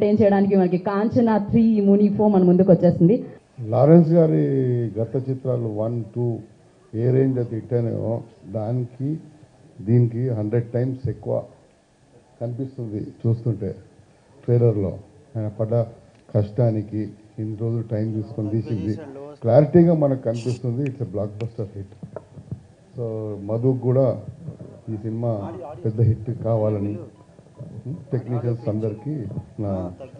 ఏం చేయడానికి మనకి కాంచనా త్రీ ముని ఫోర్ మన ముందుకు వచ్చేస్తుంది లారెన్స్ గారి గత చిత్రాలు వన్ టూ ఏ రేంజ్ అయితే ఇట్టానో దానికి దీనికి హండ్రెడ్ టైమ్స్ ఎక్కువ కనిపిస్తుంది చూస్తుంటే ట్రైలర్లో ఆయన పడ్డ కష్టానికి ఇన్ని రోజులు టైం తీసుకొని తీసింది క్లారిటీగా మనకు కనిపిస్తుంది it's blockbuster hit so మధుకు కూడా ఈ సినిమా పెద్ద హిట్ కావాలని టెక్నీషియన్స్ అందరికీ నా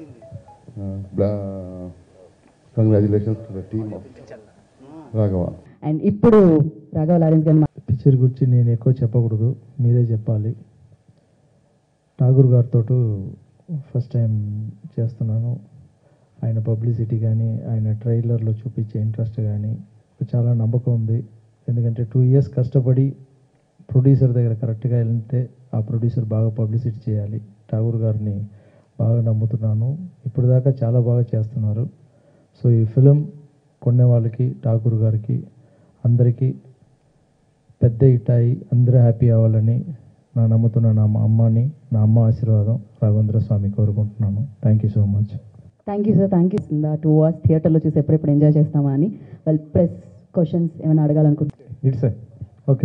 congratulations to the team of Raghava and ఇప్పుడు రాఘవ లారెన్స్ గారిని మా- పిక్చర్ గురించి నేను ఎక్కువ చెప్పకూడదు మీరే చెప్పాలి ఠాగూర్ గారితో ఫస్ట్ టైం చేస్తున్నాను ఆయన పబ్లిసిటీ కానీ ఆయన ట్రైలర్లో చూపించే ఇంట్రెస్ట్ కానీ చాలా నమ్మకం ఉంది ఎందుకంటే టూ ఇయర్స్ కష్టపడి ప్రొడ్యూసర్ దగ్గర కరెక్ట్గా వెళ్తే ఆ ప్రొడ్యూసర్ బాగా పబ్లిసిటీ చేయాలి ఠాగూర్ గారిని బాగా నమ్ముతున్నాను ఇప్పుడు దాకా చాలా బాగా చేస్తున్నారు సో ఈ ఫిలిం కొనే వాళ్ళకి ఠాగూర్ గారికి అందరికీ పెద్ద ఇటాయి అందరూ హ్యాపీ అవ్వాలని నా నమ్ముతున్న నా అమ్మని నా అమ్మ ఆశీర్వాదం రాఘవేంద్ర స్వామి కోరుకుంటున్నాను thank you so much thank you sir thank you two hours థియేటర్లో చూసి ఎప్పుడెప్పుడు ఎంజాయ్ చేస్తామా అని వాళ్ళు ప్రెస్ క్వశ్చన్స్ ఏమైనా అడగాలనుకుంటున్నారు ఇట్స్ ఓకే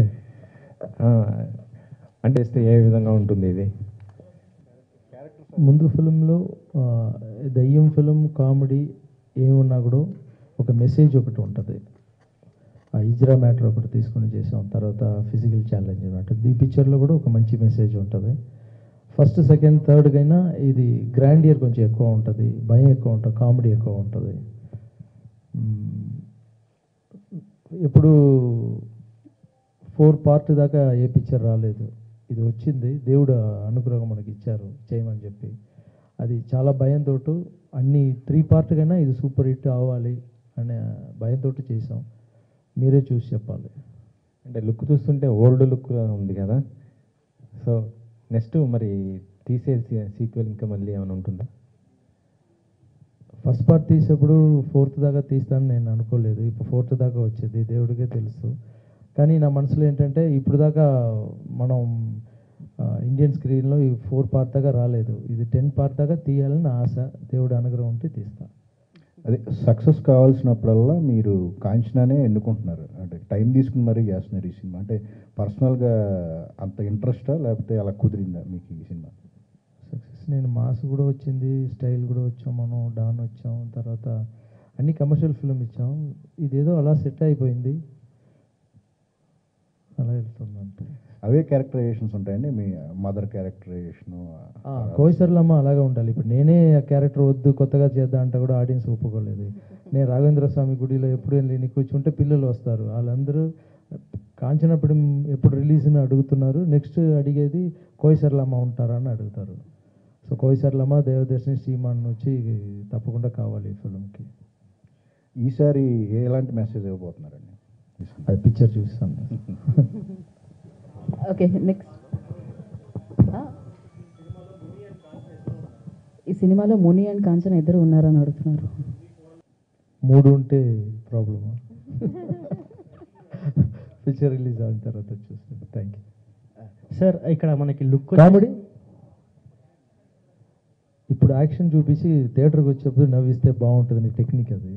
అంటే ఇస్తే ఏ విధంగా ఉంటుంది ఇది ముందు ఫిలింలో ఆ, దయ్యం ఫిలిం కామెడీ ఏమున్నా కూడా ఒక మెసేజ్ ఒకటి ఉంటుంది ఆ ఇజ్రా మ్యాటర్ ఒకటి తీసుకొని చేసాం తర్వాత ఫిజికల్ ఛాలెంజ్ మ్యాటర్ ఈ పిక్చర్లో కూడా ఒక మంచి మెసేజ్ ఉంటుంది ఫస్ట్ సెకండ్ థర్డ్కైనా ఇది గ్రాండ్ ఇయర్ కొంచెం ఎక్కువ ఉంటుంది భయం ఎక్కువ ఉంటుంది కామెడీ ఎక్కువ ఉంటుంది మ్మ్. ఇప్పుడు ఫోర్ పార్ట్ దాకా ఏ పిక్చర్ రాలేదు ఇది వచ్చింది దేవుడు అనుగ్రహం మనకి ఇచ్చారు చేయమని చెప్పి అది చాలా భయంతో అన్ని త్రీ పార్ట్ కన్నా ఇది సూపర్ హిట్ అవ్వాలి అనే భయంతో చేసాం మీరే చూసి చెప్పాలి అంటే లుక్ చూస్తుంటే ఓల్డ్ లుక్ ఉంది కదా సో నెక్స్ట్ మరి తీసే సీక్వెల్ ఇంకా మళ్ళీ ఏమైనా ఉంటుందా ఫస్ట్ పార్ట్ తీసేప్పుడు ఫోర్త్ దాకా తీస్తానని నేను అనుకోలేదు ఇప్పుడు ఫోర్త్ దాకా వచ్చేది దేవుడికే తెలుసు కానీ నా మనసులో ఏంటంటే ఇప్పుడు దాకా మనం ఆ, ఇండియన్ స్క్రీన్లో ఈ ఫోర్ పార్ట్ దాకా రాలేదు ఇది టెన్ పార్ట్ దాకా తీయాలని నా ఆశ దేవుడి అనుగ్రహం ఉంటే తీస్తా అదే సక్సెస్ కావాల్సినప్పుడల్లా మీరు కాంచనానే ఎన్నుకుంటున్నారు అంటే టైం తీసుకుని మరీ చేస్తున్నారు ఈ సినిమా అంటే పర్సనల్గా అంత ఇంట్రెస్టా లేకపోతే అలా కుదిరిందా మీకు ఈ సినిమా సక్సెస్ నేను మాస్ కూడా వచ్చింది స్టైల్ కూడా వచ్చాం మనం డాన్ వచ్చాం తర్వాత అన్ని కమర్షియల్ ఫిల్మ్ ఇచ్చాం ఇదేదో అలా సెట్ అయిపోయింది అలా వెళ్తుంది అంతే అవే క్యారెక్టరైజేషన్స్ ఉంటాయండి మీ మదర్ క్యారెక్టరైజేషన్ కోయిసర్లమ్మ అలాగే ఉండాలి ఇప్పుడు నేనే ఆ క్యారెక్టర్ వద్దు కొత్తగా చేద్దాం అంటే కూడా ఆడియన్స్ ఒప్పుకోలేదు నేను రాఘవేంద్ర స్వామి గుడిలో ఎప్పుడు వెళ్ళి కూర్చుంటే పిల్లలు వస్తారు వాళ్ళందరూ కాంచనప్పుడు ఎప్పుడు రిలీజ్ అడుగుతున్నారు నెక్స్ట్ అడిగేది కోయిసర్లమ్మ ఉంటారా అని అడుగుతారు సో కోయిసర్లమ్మ దేవదర్శిని శ్రీమాన్ వచ్చి తప్పకుండా కావాలి ఈ ఫిల్మ్కి ఈసారి ఎలాంటి మెసేజ్ ఇవ్వబోతున్నారండి ఈ సినిమా? అది పిక్చర్ చూస్తాను ఓకే నెక్స్ట్ ఈ సినిమాలో ముని అండ్ కాంచన ఇద్దరు ఉన్నారని అడుగుతున్నారు మూడు ఉంటే ప్రాబ్లమా పిక్చర్ రిలీజ్ అయిన తర్వాత చూస్తాను థ్యాంక్ యూ సార్ ఇక్కడ మనకి లుక్ కామెడీ ఇప్పుడు యాక్షన్ చూపించి థియేటర్కి వచ్చేప్పుడు నవ్విస్తే బాగుంటుంది నీ టెక్నిక్ అది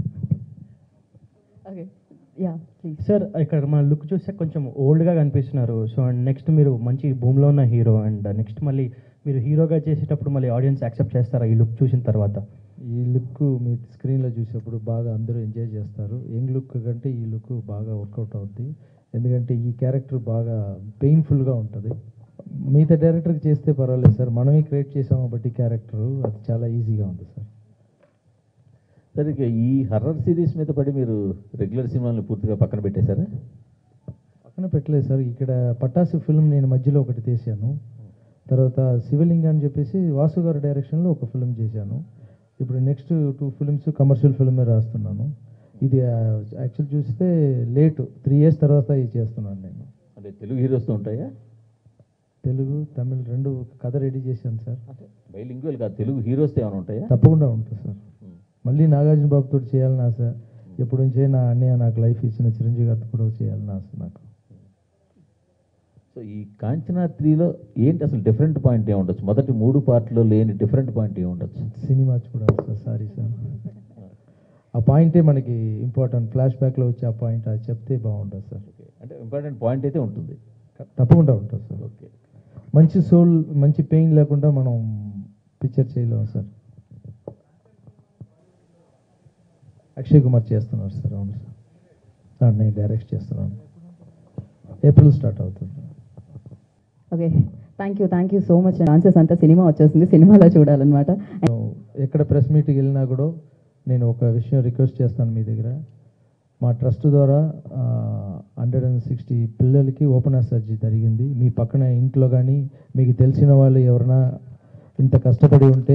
ఓకే యా ప్లీజ్ సార్ ఇక్కడ మన లుక్ చూస్తే కొంచెం ఓల్డ్గా కనిపిస్తున్నారు సో అండ్ నెక్స్ట్ మీరు మంచి భూమిలో ఉన్న హీరో అండ్ నెక్స్ట్ మళ్ళీ మీరు హీరోగా చేసేటప్పుడు మళ్ళీ ఆడియన్స్ యాక్సెప్ట్ చేస్తారా ఈ లుక్ చూసిన తర్వాత ఈ లుక్ మీ స్క్రీన్లో చూసేప్పుడు బాగా అందరూ ఎంజాయ్ చేస్తారు యంగ్ లుక్ కంటే ఈ లుక్ బాగా వర్కౌట్ అవుద్ది ఎందుకంటే ఈ క్యారెక్టర్ బాగా పెయిన్ఫుల్గా ఉంటుంది మిగతా డైరెక్టర్కి చేస్తే పర్వాలేదు సార్ మనమే క్రియేట్ చేసాం కాబట్టి క్యారెక్టర్ అది చాలా ఈజీగా ఉంది సార్ సరే ఇక ఈ హర్రర్ సిరీస్ మీద పడి మీరు రెగ్యులర్ సినిమాలను పూర్తిగా పక్కన పెట్టేశారా పక్కన పెట్టలేదు సార్ ఇక్కడ పటాసు ఫిల్మ్ నేను మధ్యలో ఒకటి తీశాను తర్వాత శివలింగ అని చెప్పేసి వాసు గారి డైరెక్షన్లో ఒక ఫిల్మ్ చేశాను ఇప్పుడు నెక్స్ట్ టూ ఫిల్మ్స్ కమర్షియల్ ఫిల్మే రాస్తున్నాను ఇది యాక్చువల్ చూస్తే లేట్ త్రీ ఇయర్స్ తర్వాత ఇది చేస్తున్నాను నేను అంటే తెలుగు హీరోస్తో ఉంటాయా తెలుగు తమిళ్ రెండు కథ రెడీ చేశాను సార్ అంటే బైలింగ్వల్ కాదు తెలుగు హీరోస్తో ఏమైనా ఉంటాయా తప్పకుండా ఉంటుంది సార్ మళ్ళీ నాగార్జున బాబుతో చేయాలని ఆశ ఎప్పటి నుంచే నా అన్నయ్య నాకు లైఫ్ ఇచ్చిన చిరంజీవి గారితో కూడా చేయాలని ఆశ నాకు సో ఈ కాంచనా త్రీలో ఏంటి అసలు డిఫరెంట్ పాయింట్ ఏముండొచ్చు మొదటి మూడు పార్ట్లో లేని డిఫరెంట్ పాయింట్ ఏముండొచ్చు సినిమా చూడాలి సార్ సారీ సార్ ఆ పాయింటే మనకి ఇంపార్టెంట్ ఫ్లాష్ బ్యాక్లో వచ్చే ఆ పాయింట్ అది చెప్తే బాగుంటుంది సార్ ఓకే అంటే ఇంపార్టెంట్ పాయింట్ అయితే ఉంటుంది తప్పకుండా ఉంటుంది సార్ ఓకే మంచి సోల్ మంచి పెయిన్ లేకుండా మనం పిక్చర్ చేయలేము సార్ అక్షయ్ కుమార్ చేస్తున్నారు సార్ అవును సార్ దాన్ని నేను డైరెక్ట్ చేస్తున్నాను ఏప్రిల్ స్టార్ట్ అవుతుంది okay thank you thank you so much dances అంతా సినిమా వచ్చేస్తుంది సినిమాలో చూడాలన్నమాట నేను ఎక్కడ ప్రెస్ మీట్కి వెళ్ళినా కూడా నేను ఒక విషయం రిక్వెస్ట్ చేస్తాను మీ దగ్గర మా ట్రస్ట్ ద్వారా హండ్రెడ్ అండ్ సిక్స్టీ పిల్లలకి ఓపెన్ హార్ట్ సర్జరీ జరిగింది మీ పక్కన ఇంట్లో కానీ మీకు తెలిసిన వాళ్ళు ఎవరైనా ఇంత కష్టపడి ఉంటే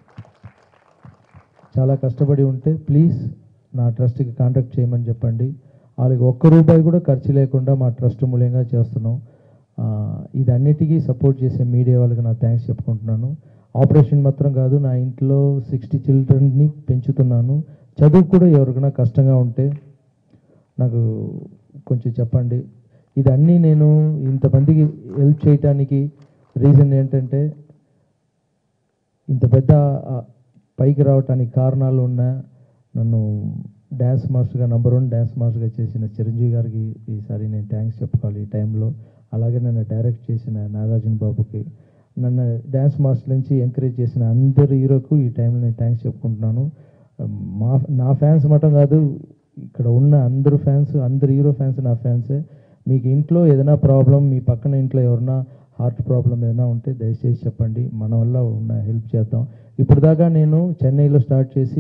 చాలా కష్టపడి ఉంటే ప్లీజ్ నా ట్రస్ట్కి కాంటాక్ట్ చేయమని చెప్పండి వాళ్ళకి ఒక్క రూపాయి కూడా ఖర్చు లేకుండా మా ట్రస్ట్ మూల్యంగా చేస్తున్నాం ఆ, ఇదన్నిటికీ సపోర్ట్ చేసే మీడియా వాళ్ళకి నా థ్యాంక్స్ చెప్పుకుంటున్నాను ఆపరేషన్ మాత్రం కాదు నా ఇంట్లో సిక్స్టీ చిల్డ్రన్ని పెంచుతున్నాను చదువు కూడా ఎవరికైనా కష్టంగా ఉంటే నాకు కొంచెం చెప్పండి ఇదన్నీ నేను ఇంతమందికి హెల్ప్ చేయటానికి రీజన్ ఏంటంటే ఇంత పెద్ద ఆ, పైకి రావటానికి కారణాలు ఉన్న నన్ను డ్యాన్స్ మాస్టర్గా నంబర్ వన్ డ్యాన్స్ మాస్టర్గా చేసిన చిరంజీవి గారికి ఈసారి నేను థ్యాంక్స్ చెప్పుకోవాలి ఈ టైంలో అలాగే నన్ను డైరెక్ట్ చేసిన నాగార్జున బాబుకి నన్ను డ్యాన్స్ మాస్టర్ నుంచి ఎంకరేజ్ చేసిన అందరి హీరోకు ఈ టైంలో నేను థ్యాంక్స్ చెప్పుకుంటున్నాను మా నా ఫ్యాన్స్ మటం కాదు ఇక్కడ ఉన్న అందరు ఫ్యాన్స్ అందరు హీరో ఫ్యాన్స్ నా ఫ్యాన్సే మీకు ఇంట్లో ఏదైనా ప్రాబ్లం మీ పక్కన ఇంట్లో ఎవరైనా హార్ట్ ప్రాబ్లం ఏదైనా ఉంటే దయచేసి చెప్పండి మన వల్ల ఉన్న హెల్ప్ చేద్దాం ఇప్పుడు దాకా నేను చెన్నైలో స్టార్ట్ చేసి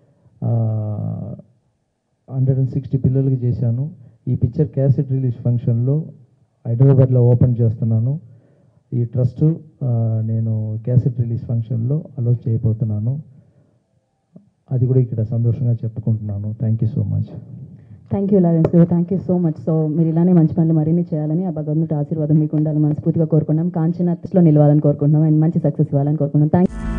హండ్రెడ్ అండ్ సిక్స్టీ పిల్లలకి చేశాను ఈ పిక్చర్ క్యాసెట్ రిలీజ్ ఫంక్షన్లో హైదరాబాద్లో ఓపెన్ చేస్తున్నాను ఈ ట్రస్ట్ నేను క్యాసెట్ రిలీజ్ ఫంక్షన్లో అలో చేయబోతున్నాను అది కూడా ఇక్కడ సంతోషంగా చెప్పుకుంటున్నాను thank you so much thank you Lawrence గారు thank you so much so మీరు ఇలానే మంచి పనులు మరిన్ని చేయాలని ఆ భగవంతుడి ఆశీర్వాదం మీకు ఉండాలని మనస్ఫూర్తిగా కోరుకున్నాం కాంచనాథ్లో నిలవాలని కోరుకుంటున్నాం అండ్ మంచి సక్సెస్ ఇవ్వాలని కోరుకుంటున్నాం థ్యాంక్